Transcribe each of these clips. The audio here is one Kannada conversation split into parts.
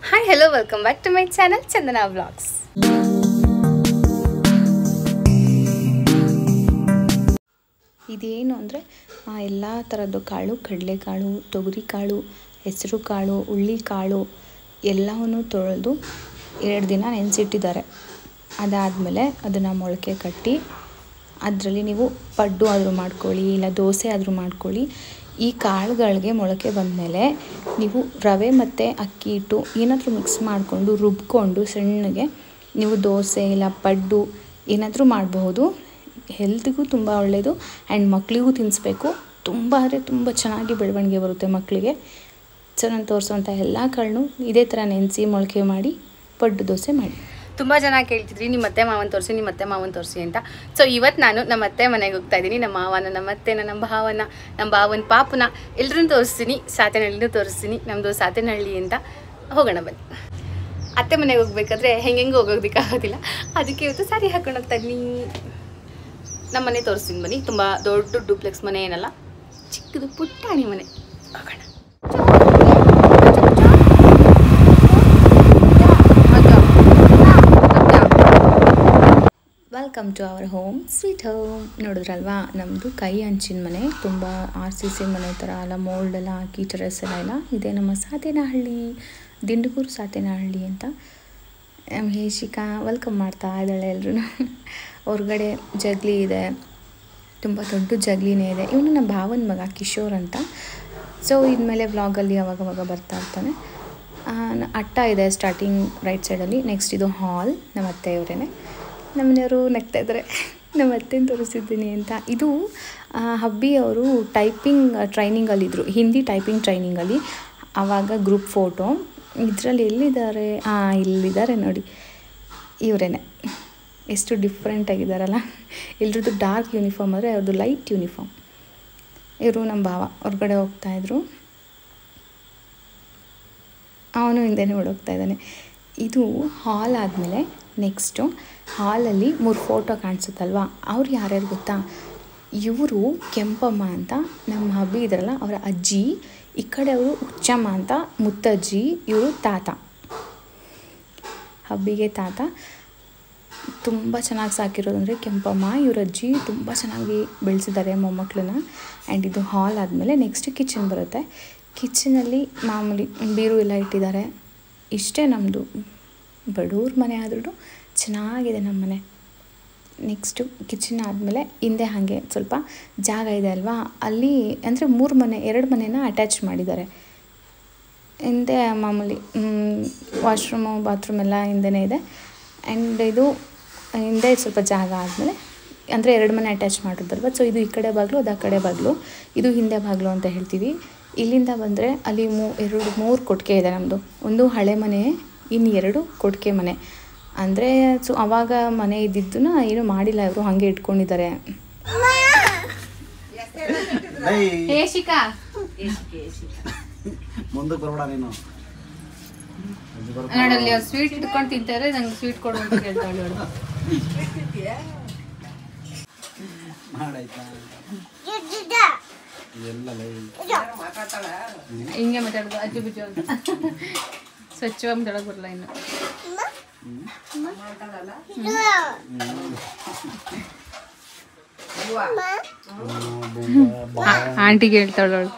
hi hello welcome back to my channel Chandana vlogs ಇದೇನು ಅಂದರೆ ಎಲ್ಲ ಥರದ್ದು ಕಾಳು ಕಡಲೆಕಾಳು ತೊಗರಿಕಾಳು ಹೆಸರು ಕಾಳು ಕಾಳು ಎಲ್ಲವನ್ನು ತೊಳೆದು ಎರಡು ದಿನ ನೆನೆಸಿಟ್ಟಿದ್ದಾರೆ ಅದಾದಮೇಲೆ ಅದನ್ನು ಮೊಳಕೆ ಕಟ್ಟಿ ಅದರಲ್ಲಿ ನೀವು ಪಡ್ಡು ಆದರೂ ಮಾಡ್ಕೊಳ್ಳಿ ಇಲ್ಲ ದೋಸೆ ಆದರೂ ಮಾಡ್ಕೊಳ್ಳಿ ಈ ಕಾಳುಗಳಿಗೆ ಮೊಳಕೆ ಬಂದಮೇಲೆ ನೀವು ರವೆ ಮತ್ತು ಅಕ್ಕಿ ಹಿಟ್ಟು ಏನಾದರೂ ಮಿಕ್ಸ್ ಮಾಡಿಕೊಂಡು ರುಬ್ಕೊಂಡು ಸಣ್ಣಗೆ ನೀವು ದೋಸೆ ಇಲ್ಲ ಪಡ್ಡು ಏನಾದರೂ ಮಾಡಬಹುದು ಹೆಲ್ತ್ಗೂ ತುಂಬ ಒಳ್ಳೆಯದು ಆ್ಯಂಡ್ ಮಕ್ಕಳಿಗೂ ತಿನ್ನಿಸ್ಬೇಕು ತುಂಬ ಅಂದರೆ ತುಂಬ ಚೆನ್ನಾಗಿ ಬೆಳವಣಿಗೆ ಬರುತ್ತೆ ಮಕ್ಕಳಿಗೆ ಸೊ ನಾನು ತೋರಿಸುವಂಥ ಎಲ್ಲ ಕಾಳನ್ನು ಇದೇ ಥರ ನೆನೆಸಿ ಮೊಳಕೆ ಮಾಡಿ ಪಡ್ಡು ದೋಸೆ ಮಾಡಿ ತುಂಬ ಜನ ಕೇಳ್ತಿದ್ರಿ ನಿಮ್ಮ ಅತ್ತೆ ಮಾವನ ತೋರಿಸಿ ನಿಮ್ಮ ಅತ್ತೆ ಮಾವನ ತೋರಿಸಿ ಅಂತ ಸೊ ಇವತ್ತು ನಾನು ನಮ್ಮ ಅತ್ತೆ ಮನೆಗೆ ಹೋಗ್ತಾ ಇದ್ದೀನಿ ನಮ್ಮ ಮಾವನ ನಮ್ಮ ಅತ್ತೆನ ನಮ್ಮ ಭಾವನ ನಮ್ಮ ಭಾವನ ಪಾಪನ ಎಲ್ಲರನ್ನೂ ತೋರಿಸ್ತೀನಿ ಸಾತೇನಹಳ್ಳಿನೂ ತೋರಿಸ್ತೀನಿ ನಮ್ಮದು ಸಾತೇನಹಳ್ಳಿ ಅಂತ ಹೋಗೋಣ ಬನ್ನಿ ಅತ್ತೆ ಮನೆಗೆ ಹೋಗ್ಬೇಕಾದ್ರೆ ಹೆಂಗೆಂಗೆ ಹೋಗೋದಕ್ಕಾಗೋದಿಲ್ಲ ಅದಕ್ಕೆ ಇವತ್ತು ಸಾರಿ ಹಾಕೊಂಡು ಹೋಗ್ತಾ ಇದ್ದೀನಿ ನಮ್ಮ ಮನೆ ತೋರಿಸ್ತೀನಿ ಬನ್ನಿ ತುಂಬ ದೊಡ್ಡ ಡೂಪ್ಲೆಕ್ಸ್ ಮನೆ ಏನಲ್ಲ ಚಿಕ್ಕದು ಪುಟ್ಟಾಣಿ ಮನೆ ಹೋಗೋಣ welcome to our home sweet home ನೋಡಿದ್ರಲ್ವಾ ನಮ್ಮದು ಕೈ ಹಂಚಿನ ಮನೆ ತುಂಬ ಆರ್ ಸಿ ಸಿ ಮನೆ ಥರ ಎಲ್ಲ ಮೋಲ್ಡ್ ಎಲ್ಲ ಹಾಕಿ ಟೆರೆಸ್ ಎಲ್ಲ ಇಲ್ಲ ಇದೆ ನಮ್ಮ ಸಾತೇನಹಳ್ಳಿ ದಿಂಡಗೂರು ಸಾತೇನಹಳ್ಳಿ ಅಂತ ನಮ್ಮ ಹೇಶಿಕಾ ವೆಲ್ಕಮ್ ಮಾಡ್ತಾ ಇದ್ದಾಳೆ ಎಲ್ಲರೂ ಹೊರಗಡೆ ಜಗ್ಲಿ ಇದೆ ತುಂಬ ದೊಡ್ಡ ಜಗ್ಲಿನೇ ಇದೆ ಇವನು ನಮ್ಮ ಭಾವನ ಮಗ ಕಿಶೋರ್ ಅಂತ ಸೊ ಇದ್ಮೇಲೆ ವ್ಲಾಗಲ್ಲಿ ಅವಾಗವಾಗ ಬರ್ತಾ ಇರ್ತಾನೆ ಆ, ನ- ಅಟ್ಟ ಇದೆ ಸ್ಟಾರ್ಟಿಂಗ್ ರೈಟ್ ಸೈಡಲ್ಲಿ ನೆಕ್ಸ್ಟ್ ಇದು ಹಾಲ್ ನಮ್ಮ ಅತ್ತೆಯವರೇ ನಮ್ಮನೆಯವರು ನಗ್ತಾ ಇದ್ದಾರೆ ನಮ್ಮ ಅತ್ತೆನ ತೋರಿಸಿದ್ದೀನಿ ಅಂತ ಇದು ಆ, ಹಬ್ಬಿ ಅವರು ಟೈಪಿಂಗ್ ಟ್ರೈನಿಂಗಲ್ಲಿದ್ದರು ಹಿಂದಿ ಟೈಪಿಂಗ್ ಟ್ರೈನಿಂಗಲ್ಲಿ ಆವಾಗ ಗ್ರೂಪ್ ಫೋಟೋ ಇದರಲ್ಲಿ ಎಲ್ಲಿದ್ದಾರೆ ಹಾಂ ಇಲ್ಲಿದ್ದಾರೆ ನೋಡಿ ಇವರೇನೆ ಎಷ್ಟು ಡಿಫ್ರೆಂಟ್ ಆಗಿದ್ದಾರಲ್ಲ ಎಲ್ರದ್ದು ಡಾರ್ಕ್ ಯೂನಿಫಾರ್ಮ್ ಆದರೆ ಅವ್ರದ್ದು ಲೈಟ್ ಯೂನಿಫಾರ್ಮ್ ಇವರು ನಮ್ಮ ಭಾವ ಹೊರಗಡೆ ಹೋಗ್ತಾಯಿದ್ರು ಅವನು ಹಿಂದೆನೇ ಓಡೋಗ್ತಾ ಇದ್ದಾನೆ ಇದು ಹಾಲ್ ಆದಮೇಲೆ ನೆಕ್ಸ್ಟು ಹಾಲಲ್ಲಿ ಮೂರು ಫೋಟೋ ಕಾಣಿಸುತ್ತಲ್ವಾ ಅವ್ರು ಯಾರ್ಯಾರು ಗೊತ್ತಾ ಇವರು ಕೆಂಪಮ್ಮ ಅಂತ ನಮ್ಮ ಹಬ್ಬಿ ಇದ್ರಲ್ಲ ಅವರ ಅಜ್ಜಿ ಈ ಕಡೆ ಅವರು ಹುಚ್ಚಮ್ಮ ಅಂತ ಮುತ್ತಜ್ಜಿ ಇವರು ತಾತ ಹಬ್ಬಿಗೆ ತಾತ ತುಂಬ ಚೆನ್ನಾಗಿ ಸಾಕಿರೋದು ಅಂದರೆ ಕೆಂಪಮ್ಮ ಇವ್ರ ಅಜ್ಜಿ ತುಂಬ ಚೆನ್ನಾಗಿ ಬೆಳೆಸಿದ್ದಾರೆ ಮೊಮ್ಮಕ್ಕಳನ್ನ ಆ್ಯಂಡ್ ಇದು ಹಾಲ್ ಆದಮೇಲೆ ನೆಕ್ಸ್ಟ್ ಕಿಚನ್ ಬರುತ್ತೆ ಕಿಚನಲ್ಲಿ ಮಾಮೂಲಿ ಬೀರು ಎಲ್ಲ ಇಟ್ಟಿದ್ದಾರೆ ಇಷ್ಟೇ ನಮ್ಮದು ಬಡವ್ರ ಮನೆ ಆದ್ರೂ ಚೆನ್ನಾಗಿದೆ ನಮ್ಮ ಮನೆ ನೆಕ್ಸ್ಟು ಕಿಚನ್ ಆದಮೇಲೆ ಹಿಂದೆ ಹಾಗೆ ಸ್ವಲ್ಪ ಜಾಗ ಇದೆ ಅಲ್ವಾ ಅಲ್ಲಿ ಅಂದರೆ ಮೂರು ಮನೆ ಎರಡು ಮನೆನ ಅಟ್ಯಾಚ್ ಮಾಡಿದ್ದಾರೆ ಹಿಂದೆ ಮಾಮೂಲಿ ವಾಶ್ರೂಮು ಬಾತ್ರೂಮ್ ಎಲ್ಲ ಹಿಂದೆನೇ ಇದೆ ಆ್ಯಂಡ್ ಇದು ಹಿಂದೆ ಸ್ವಲ್ಪ ಜಾಗ ಆದಮೇಲೆ ಅಂದರೆ ಎರಡು ಮನೆ ಅಟ್ಯಾಚ್ ಮಾಡಿದ್ರಲ್ವ ಸೊ ಇದು ಈ ಕಡೆ ಬಾಗಿಲು ಅದು ಆ ಕಡೆ ಬಾಗಿಲು ಇದು ಹಿಂದೆ ಬಾಗಿಲು ಅಂತ ಹೇಳ್ತೀವಿ ಇಲ್ಲಿಂದ ಬಂದರೆ ಅಲ್ಲಿ ಮೂ ಎರಡು ಮೂರು ಕೊಟ್ಟಿಗೆ ಇದೆ ನಮ್ಮದು ಒಂದು ಹಳೆ ಮನೆ ಇನ್ನು ಎರಡು ಕೊಟ್ಟಿಗೆ ಮನೆ ಅಂದರೆ ಸೊ ಅವಾಗ ಮನೆ ಇದ್ದಿದ್ದನ್ನ ಏನು ಮಾಡಿಲ್ಲ ಇವರು ಹಾಗೆ ಇಟ್ಕೊಂಡಿದ್ದಾರೆ ಹೇಶಿಕಾ ಮುಂದಕ್ಕೆ ಬರಬೇಡ ನೀನು ನೋಡಲ್ಲಿ ಅವ್ರು ಸ್ವೀಟ್ ಇಟ್ಕೊಂಡು ತಿಂತಾರೆ ನಂಗೆ ಸ್ವೀಟ್ ಕೊಡು ಅಂತ ಕೇಳ್ತಾಳೆ ಅವಳು ಮಾಡಾಯ್ತಾ ಎಲ್ಲ ಲೈ ಹಿಂಗೆ ಮಾತಾಡೋದು ಅಜ್ಜಿ ಬುಜ್ಜು ಅಂತ ಸ್ವಚ್ಛವಾಗಿ ಮಾತಾಡೋಕೆ ಬರಲ್ಲ ಇನ್ನು ಆಂಟಿಗೆ ಹೇಳ್ತಾಳೆ ಅವಳು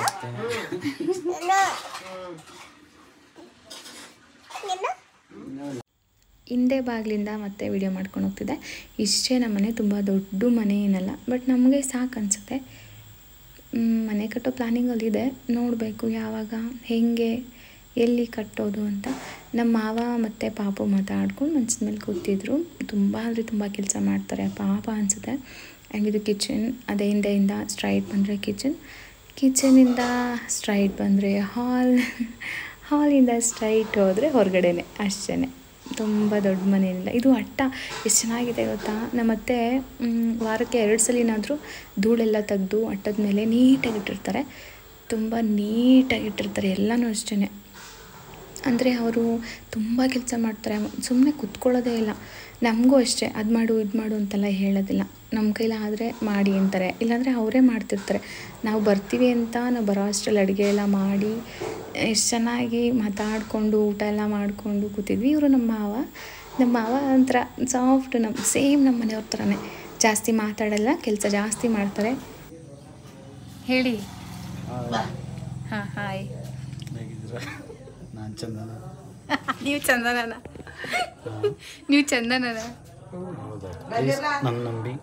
ಹಿಂದೆ ಬಾಗಿಲಿಂದ ಮತ್ತೆ ವಿಡಿಯೋ ಮಾಡ್ಕೊಂಡು ಹೋಗ್ತಿದ್ದೆ ಇಷ್ಟೇ ನಮ್ಮ ಮನೆ ತುಂಬ ದೊಡ್ಡ ಮನೆ ಏನಲ್ಲ ಬಟ್ ನಮಗೆ ಸಾಕು ಅನಿಸುತ್ತೆ ಮನೆ ಕಟ್ಟೋ ಪ್ಲ್ಯಾನಿಂಗಲ್ಲಿದೆ ನೋಡಬೇಕು ಯಾವಾಗ ಹೇಗೆ ಎಲ್ಲಿ ಕಟ್ಟೋದು ಅಂತ ನಮ್ಮ ಮಾವ ಮತ್ತು ಪಾಪು ಮಾತಾಡ್ಕೊಂಡು ಮನ್ಸಿನ ಮೇಲೆ ಕೂತಿದ್ರು ತುಂಬ ಅಂದರೆ ತುಂಬ ಕೆಲಸ ಮಾಡ್ತಾರೆ ಪಾಪ ಅನಿಸುತ್ತೆ ಆ್ಯಂಡ್ ಇದು ಕಿಚನ್ ಅದೇ ಹಿಂದೆಯಿಂದ ಸ್ಟ್ರೈಟ್ ಬಂದರೆ ಕಿಚನ್ ಕಿಚನಿಂದ ಸ್ಟ್ರೈಟ್ ಬಂದರೆ ಹಾಲ್ ಹಾಲಿಂದ ಸ್ಟ್ರೈಟ್ ಹೋದರೆ ಹೊರಗಡೆನೆ ಅಷ್ಟೇ ತುಂಬ ದೊಡ್ಡ ಮನೆ ಏನಿಲ್ಲ ಇದು ಅಟ್ಟ ಎಷ್ಟು ಚೆನ್ನಾಗಿದೆ ಗೊತ್ತಾ ನಮ್ಮತ್ತೆ ಮ್, ವಾರಕ್ಕೆ ಎರಡು ಸಲಿನಾದರೂ ಧೂಳೆಲ್ಲ ತೆಗೆದು ಅಟ್ಟದ ಮೇಲೆ ನೀಟಾಗಿ ಇಟ್ಟಿರ್ತಾರೆ ತುಂಬ ನೀಟಾಗಿ ಇಟ್ಟಿರ್ತಾರೆ ಎಲ್ಲನೂ ಅಷ್ಟೇ ಅಂದರೆ ಅವರು ತುಂಬ ಕೆಲಸ ಮಾಡ್ತಾರೆ ಸುಮ್ಮನೆ ಕುತ್ಕೊಳ್ಳೋದೇ ಇಲ್ಲ ನಮಗೂ ಅಷ್ಟೇ ಅದು ಮಾಡು ಇದು ಮಾಡು ಅಂತೆಲ್ಲ ಹೇಳೋದಿಲ್ಲ ನಮ್ಮ ಕೈಲಾದರೆ ಮಾಡಿ ಅಂತಾರೆ ಇಲ್ಲಾಂದರೆ ಅವರೇ ಮಾಡ್ತಿರ್ತಾರೆ ನಾವು ಬರ್ತೀವಿ ಅಂತ ನಾವು ಬರೋ ಅಷ್ಟರಲ್ಲಿ ಅಡುಗೆ ಎಲ್ಲ ಮಾಡಿ ಎಷ್ಟು ಚೆನ್ನಾಗಿ ಮಾತಾಡಿಕೊಂಡು ಊಟ ಎಲ್ಲ ಮಾಡಿಕೊಂಡು ಕೂತಿದ್ವಿ ಇವರು ನಮ್ಮ ಮಾವ ನಮ್ಮ ಮಾವ ಒಂಥರ ಸಾಫ್ಟ್ ನಮ್ಮ ಸೇಮ್ ನಮ್ಮ ಮನೆಯವ್ರ ಥರನೇ ಜಾಸ್ತಿ ಮಾತಾಡಲ್ಲ ಕೆಲಸ ಜಾಸ್ತಿ ಮಾಡ್ತಾರೆ ಹೇಳಿ ಹಾಂ ಹಾಯ್ ಹೇಗಿದ್ದೀರ ನಾನು ಚಂದನ ನೀವು ಚಂದನನ ನೀವು ಚಂದನನ ಹೌದಾ ಪ್ಲೀಸ್ ನನ್ನ ನಂಬಿ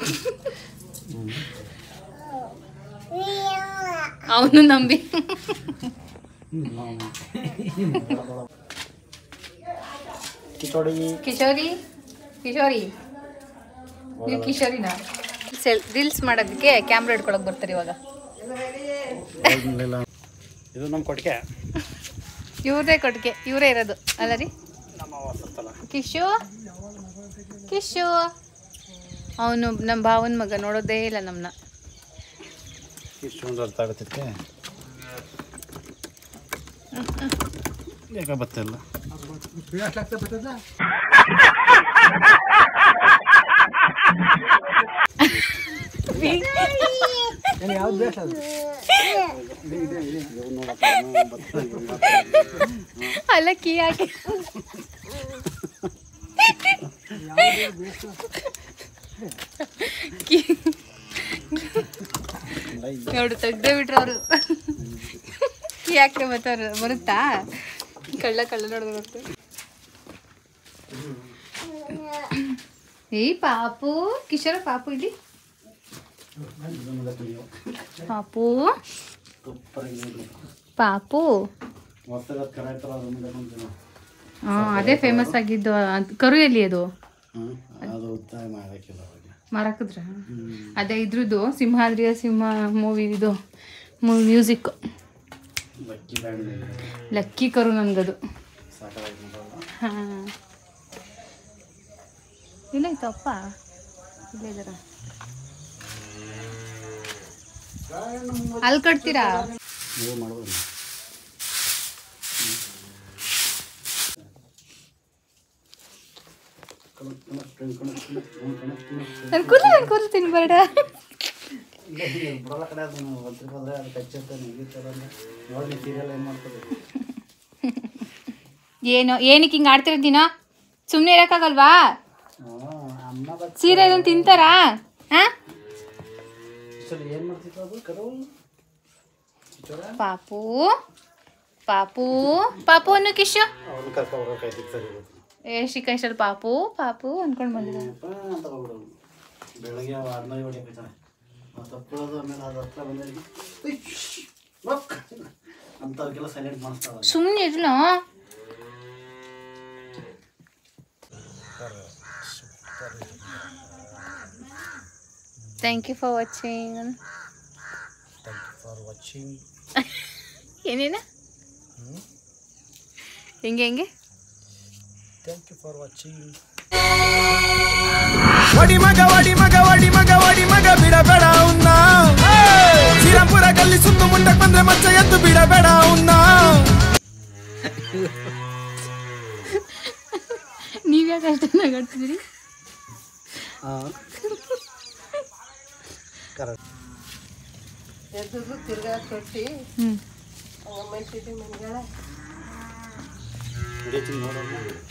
ಅವನು ನಂಬಿ ಕಿಚೋಡಿ ಕಿಶೋರಿ ಕಿಶೋರಿ ನೀವು ಕಿಶೋರಿನಾ ಸೆಲ್ ರೀಲ್ಸ್ ಮಾಡೋದಕ್ಕೆ ಕ್ಯಾಮ್ರಾ ಹಿಡ್ಕೊಳಕ್ ಬರ್ತಾರೆ ಇವಾಗ ಇಲ್ಲ ಇದು ನಮ್ಮ ಕೊಟ್ಟಿಗೆ ಇವ್ರದೇ ಕೊಟ್ಟಿಗೆ ಇವರೇ ಇರೋದು ಅಲ್ಲ ರೀ ನಮ್ಮ ವಾಸತ್ತಲ್ಲ ಕಿಶು ಕಿಶು ಅವನು ನಮ್ಮ ಭಾವನ ಮಗ ನೋಡೋದೇ ಇಲ್ಲ ನಮ್ಮನ್ನ ಇಷ್ಟೊಂದು ಅರ್ಥ ಆಗತ್ತೈತೆ ಯಾಕೆ ಬತ್ತಿಲ್ಲ ಅಲ್ಲ ಕೀ ಹಾಕಿ ಕೀ ನೋಡು ತೆಗ್ದೇ ಬಿಟ್ರು ಅವರು ಕೀ ಹಾಕ್ರೆ ಬರ್ತಾರ ಬರುತ್ತಾ ಕಳ್ಳ ಕಳ್ಳ ನೋಡಿದ್ರೆ ಬರುತ್ತೆ ಏಯ್ ಪಾಪು ಕಿಶೋರ ಪಾಪು ಇಲ್ಲಿ ಪಾಪು ಪಾಪು ಹೊಸ್ದಾಗಿ ಕರ ಇರ್ತಲ್ಲ ಅದ್ರ ಮುಂದೆ ಕುಂತೀನಿ ಹಾ ಅದೇ ಫೇಮಸ್ ಆಗಿದ್ದು ಅದ್- ಕರು ಎಲ್ಲಿ ಅದು ಹ್ಞೂ ಅದು ಉತ್ತಾಯ ಮಾಡೋಕ್ಕಿಲ್ಲ ಅವಾಗ ಮಾರಾಕಿದ್ರ ಅದೇ ಇದ್ರದ್ದು ಸಿಂಹಾದ್ರಿಯ ಸಿಂಹ ಮೂವಿ ಇದು ಮ್ಯೂಸಿಕ್ ಲಕ್ಕಿ ಬ್ಯಾಂಡ್ ಲಕ್ಕಿ ಕರು ನನ್ಗದು ಸಾಕಾಗಿ ಹಾ ಇಲ್ಲ ಇತ್ತು ಅಪ್ಪ ಇಲ್ಲೇ ಇದಾರ ಅಲ್ಲಿ ಕಟ್ತೀರಾ ನೀವು ಮಾಡ್ಬೋದು ನನ್ ಕೂದಲು ನನ್ ಕೂದಲು ತಿನ್ಬೇಡ ಬಿಡಲ್ಲ ಕಡೆ ಅದು ಒಂದ್ಸರಿ ಬಂದ್ರೆ ಅದು ಕಚ್ಚಿರ್ತಾರೆ ಮುಗಿತಾರೆ ನೋಡಿ ಸೀರಿಯಲ್ ಏನು ಮಾಡ್ತದೆ ಏನು ಏನಕ್ಕೆ ಹಿಂಗೆ ಆಡ್ತಿರೋದು ನೀನು ಸುಮ್ಮನೆ ಇರೋಕ್ಕಾಗಲ್ವಾ ಹಾಂ ಅಮ್ಮ ಬಚ್ಚ ಸೀರೆ ಇದನ್ನು ತಿಂತಾರಾ ಹಾಂ ಸರಿ ಏನು ಮಾಡ್ತಿತ್ತು ಅದು ಕರು ಕಿಚೋರ ಪಾಪು ಪಾಪು ಪಾಪು ಅನ್ನು ಕಿಶು ಅವ್ರನ್ನ ಕರ್ಕೊ ಹೋಗೋಕಾಯ್ತಿತ್ತು ಸರಿ ಇವತ್ತು ಏ ಶಿಕಾಯಿಸಲ್ ಪಾಪು ಪಾಪು ಅನ್ಕೊಂಡು ಬಂದಿದ್ದ ಅಪ್ಪ ಅಂತ ಹೋಗ್ಬಿಡೋದು ಬೆಳಗ್ಗೆ ಅವ ಆಡ್ನಾಯಿ ಹೊಡಿಯಬೇಕಾರೆ ಆ ತಪ್ಪಳೋದು ಆಮೇಲೆ ಅದು ಹತ್ರ ಬಂದವರಿಗೆ ಅಂಥವ್ರಿಗೆಲ್ಲ ಸೈಲೆಂಟ್ ಮಾಡಿಸ್ತಾವ ಸುಮ್ಮನೆ ಇರ್ಲ thank you for watching thank you for watching ಏನೇನ ಹೆಂಗೆ ಹೆಂಗೆ ಥ್ಯಾಂಕ್ ಯು ಫಾರ್ ವಾಚಿಂಗ್ వడి మగ వడి మగ వడి మగ వడి మగ ಬಿಡಬೇಡ ಉನ್ನ ಶ್ರೀರಾಮ್ಪುರ ಗಲ್ಲಿ ಸುತ್ತು ಮುಂದಕ್ಕೆ ಬಂದ್ರೆ ಮಚ್ಚ ಎದ್ದು ಬಿಡಬೇಡ ಉನ್ನ ನೀವು ಯಾಕೆ ಅಷ್ಟು ನಗಾಡ್ತಿದ್ದೀರಿ ಹಾಂ ಕರೆಕ್ಟ್ ಹ್ಞೂ ಹಿಡಿತೀನಿ ನೋಡೋಣ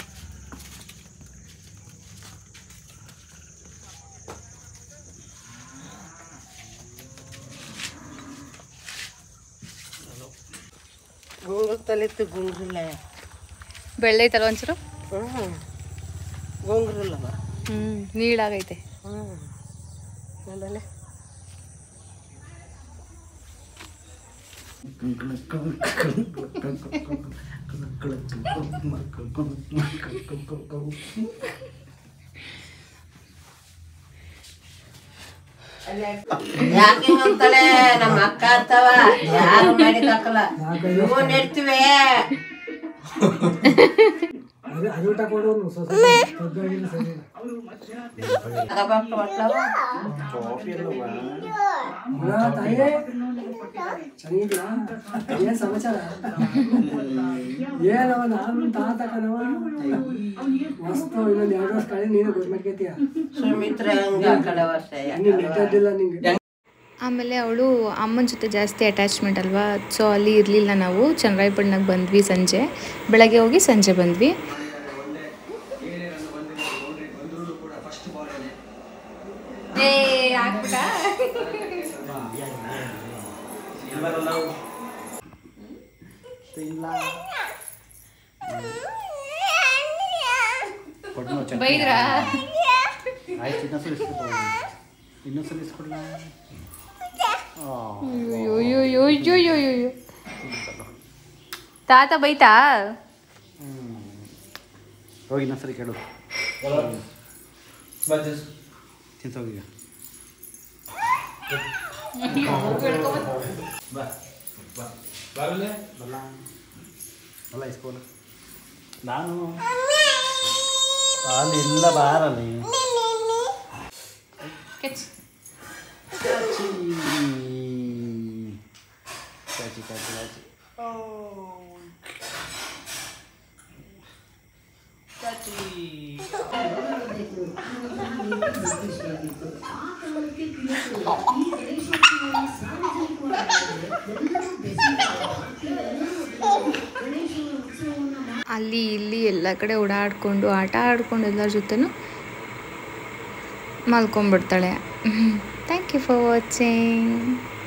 ಗುಂಗ್ರು ತಲೆತ್ತು ಗುಂಗ್ರಿಲ್ಲ ಬೆಳ್ಳೆ ಐತಲ್ಲ ಒಂಚೂರು ಹ್ಞೂ ಗುಂಗ್ರಿಲ್ಲವ ಹ್ಞೂ ನೀಳಾಗೈತೆ ಹ್ಞೂ ನೋಡಲೆ ಯಾಕೆ ಅಂತಾಳೆ ನಮ್ಮ ಅಕ್ಕ ಅಂತವ ಯಾರು ಮಾಡಿದಕ್ಕಲ್ಲ ಇವು ನೆಡ್ತಿವೆ ಅದು ತಗೊಂಡು ಸೊಸೈಟಿ ಸರಿ ಇಲ್ಲ ಅಗಬಾಕ್ಲು ಒಟ್ಲವ ಕಾಫಿ ಅಲ್ಲವಾ ಹುಳ ತಾಯಿ ಚೆನ್ನಾಗಿದ್ಯಾ ಏನ್ ಸಮಾಚಾರ ಏನವ ನಾನು ತಾತ ಕಣವ ಮಸ್ತ್ ಇನ್ನೊಂದು ಎರಡು ವರ್ಷ ಕಳಿ ನೀನು ಗೊತ್ತಾಗ್ತೀಯ ಸುಮಿತ್ರ ಹಂಗ ಆ ಕಡೆ ವರ್ಷ ನೀನು ನೆಟ್ಟದಿಲ್ಲ ನಿಂಗೆ ಆಮೇಲೆ ಅವಳು ಅಮ್ಮನ ಜೊತೆ ಜಾಸ್ತಿ ಅಟ್ಯಾಚ್ಮೆಂಟ್ ಅಲ್ವಾ ಸೊ ಅಲ್ಲಿ ಇರಲಿಲ್ಲ ನಾವು ಚನ್ನರಾಯಪಟ್ಟಣಕ್ಕೆ ಬಂದ್ವಿ ಸಂಜೆ ಬೆಳಗ್ಗೆ ಹೋಗಿ ಸಂಜೆ ಬಂದ್ವಿ ಇಲ್ಲ ಕೊಡ್ನು ಬೈದ್ರಾ ಆಯ್ತು ಇನ್ನೊಂದ್ಸಲ ಇಸ್ಕೊಡ್ಬೋದು ಇನ್ನೊಂದ್ಸಲ ಇಸ್ಕೊಡ್ಲಾ ಅಯ್ಯೋಯ್ಯೋಯ್ಯೋಯ್ಯೋಯ್ಯೋ ತಾತ ಬೈತಾ ಹೋಗಿ ಇನ್ನೊಂದ್ಸಲಿ ಕೇಳು ತಿನ್ಸೋಗಿ ಈಗ ಬಲ್ಲ ಬಲ್ಲ ಇಸ್ಕೋಲ್ಲ ನಾನು ಅಲ್ಲಿ ಇಲ್ಲ ಬಾರಲ್ಲಿ ಚಾಚಿ ಚಾಚಿ ಚಾಚಿ ಚಾಚಿ ಅಲ್ಲಿ ಇಲ್ಲಿ ಎಲ್ಲ ಕಡೆ ಓಡಾಡಿಕೊಂಡು ಆಟ ಆಡ್ಕೊಂಡು ಎಲ್ಲರ ಜೊತೆನೂ ಮಲ್ಕೊಂಡ್ಬಿಡ್ತಾಳೆ ಥ್ಯಾಂಕ್ ಯು ಫಾರ್ ವಾಚಿಂಗ್